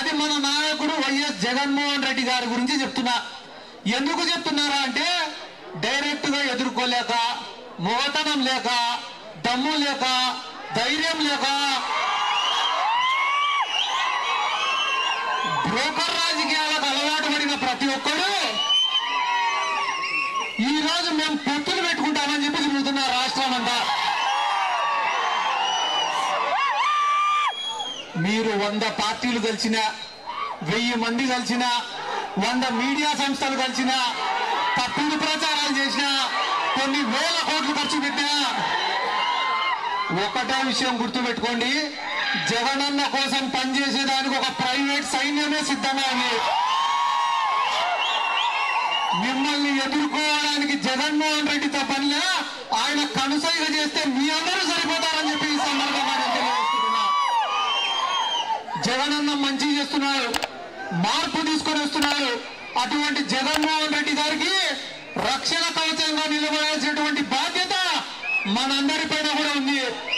అది మన నాయకుడు వైఎస్ జగన్మోహన్ రెడ్డి గారి గురించి చెప్తున్నా ఎందుకు చెప్తున్నారా అంటే డైరెక్ట్ గా ఎదుర్కోలేక మొగతనం లేక దమ్ము లేక ధైర్యం లేక బ్రోకర్ రాజకీయాలకు అలవాటు పడిన ప్రతి ఒక్కడు ఈ రోజు మేము పొత్తులు పెట్టుకుంటామని చెప్పి తిరుగుతున్నారు రాష్ట్రం అంతా మీరు వంద పార్టీలు కలిసిన వెయ్యి మంది కలిసిన వంద మీడియా సంస్థలు కలిసిన తప్పుడు ప్రచారాలు చేసిన కొన్ని వేల కోట్లు ఖర్చు పెట్టినా ఒకటే విషయం గుర్తుపెట్టుకోండి జగనన్న కోసం పనిచేసేదానికి ఒక ప్రైవేట్ సైన్యమే సిద్ధంగా ఉంది మిమ్మల్ని ఎదుర్కోవడానికి జగన్మోహన్ రెడ్డితో పనిలే ఆయన కనుసైగ చేస్తే మీ అందరూ సరిపోతారని చెప్పి ఈ సందర్భంగా నేను తెలియజేస్తున్నా జగనన్న మంచి చేస్తున్నారు మార్పు తీసుకొని వస్తున్నారు అటువంటి జగన్మోహన్ రెడ్డి గారికి రక్షణ కవచంగా నిలబడాల్సినటువంటి బాధ్యత మనందరిపైన కూడా ఉంది